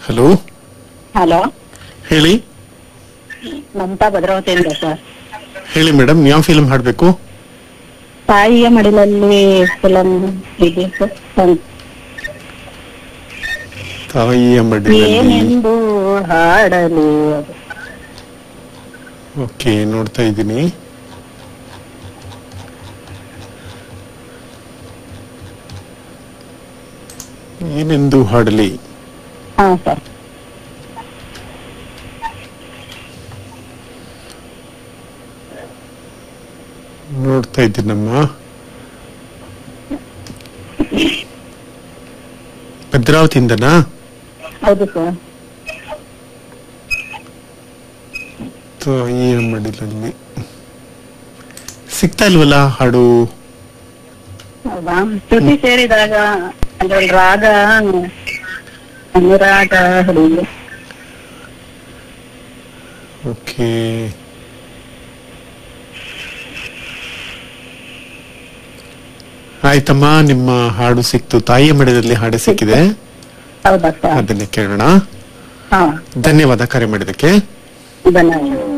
Hello hello ಹೇಳಿ ಮಮತಾ ಭದ್ರಾವತಿಯಿಂದ sir ಹೇಳಿ ಮೇಡಮ್ ಯಾವ ಫಿಲ್ಮ್ ಹಾಡ್ಬೇಕು ತಾಯಿಯ ಮಡಿಲಲ್ಲಿ ಫಿಲಂ ಇದೆ ಸರ್ ಹ್ಮ್. ತಾಯಿಯ ಮಡಿಲಲ್ಲಿ ಏನೆಂದು ಹಾಡಲು ಅದು. ಓಕೆ ನೋಡ್ತಾ ಇದ್ದೀನಿ ಏನೆಂದು ಹಾಡಲಿ ಹಾ ಸರ್ ನೋಡ್ತಾ ಇದ್ದೀನಮ್ಮ ಭದ್ರಾವತಿಯಿಂದನಾ ಹೌದು ಸರ್ ತಾಯಿಯ ಮಡಿಲಲ್ಲಿ ಸಿಗ್ತಾ ಇಲ್ವಲ್ಲ ಹಾಡು ಹೌದಾ ಶ್ರುತಿ ಸೇರಿದಾಗ ಅದ್ರಲ್ಲಿ ರಾಗ ಅನುರಾಗ ಹುಡುಗಿ ಓಕೆ ಆಯ್ತಮ್ಮ ನಿಮ್ಮ ಹಾಡು ಸಿಕ್ತು ತಾಯಿಯ ಮಡಿಲಲ್ಲಿ ಹಾಡು ಸಿಕ್ಕಿದೆ ಹೌದಾ ಸರ್ ಅದನ್ನೇ ಕೇಳೋಣ ಹಾ ಧನ್ಯವಾದ ಕರೆ ಮಾಡಿದಕ್ಕೆ ಧನ್ಯವಾದ